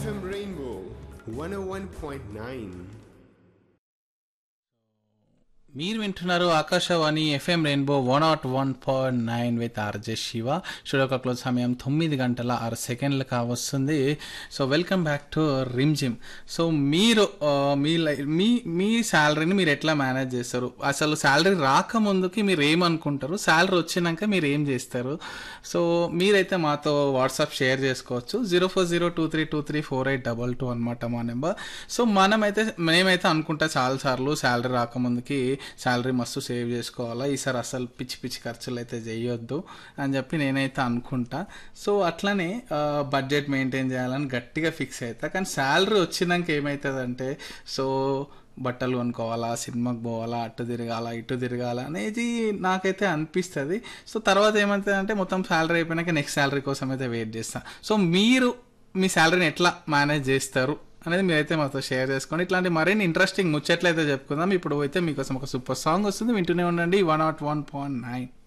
FM Rainbow 101.9. మీరు వింటున్నారు Akashvani FM rainbow one not one point nine with RJ Shiva studio close సమయం తొమ్మిది గంటల ఆరు సెకండ్లు కావస్తుంది so welcome back to Rim Jhim so మీరు ఆ, మీ లై మీ మీ శాలరీని మీరు ఎట్లా మేనేజ్ చేస్తారు అసలు శాలరీ రాకముందుకి మీరు ఏమనుకుంటారు శాలరీ వచ్చినాక మీరు ఏం చేస్తారు సో మీరైతే మాతో వాట్సాప్ షేర్ చేసుకోవచ్చు zero four zero two three two three four eight double two అనమాట మా నెంబర్ సో మనమైతే మేమైతే అనుకుంటా చాలా సార్లు శాలరీ రాకముందుకి శాలరీ మస్తు సేవ్ చేసుకోవాలా ఈసారి అసలు పిచ్చి పిచ్చి ఖర్చులు అయితే చేయొద్దు అని చెప్పి నేనైతే అనుకుంటా సో అట్లనే బడ్జెట్ మెయింటైన్ చేయాలని గట్టిగా ఫిక్స్ అవుతా కానీ శాలరీ వచ్చినాక ఏమవుతుందంటే సో బట్టలు కొనుక్కోవాలా సినిమాకి పోవాలా అటు తిరగాల ఇటు తిరగాల అనేది నాకైతే అనిపిస్తుంది సో తర్వాత ఏమవుతుందంటే మొత్తం శాలరీ అయిపోయినాక నెక్స్ట్ శాలరీ కోసం అయితే వెయిట్ చేస్తాను సో మీరు మీ శాలరీని ఎట్లా మేనేజ్ చేస్తారు అనేది మీరైతే మాతో షేర్ చేసుకోండి ఇట్లాంటి మరిన్ని ఇంట్రెస్టింగ్ ముచ్చట్లయితే చెప్పుకుందాం ఇప్పుడు అయితే మీకోసం ఒక సూపర్ సాంగ్ వస్తుంది వింటూనే ఉండండి one not one point nine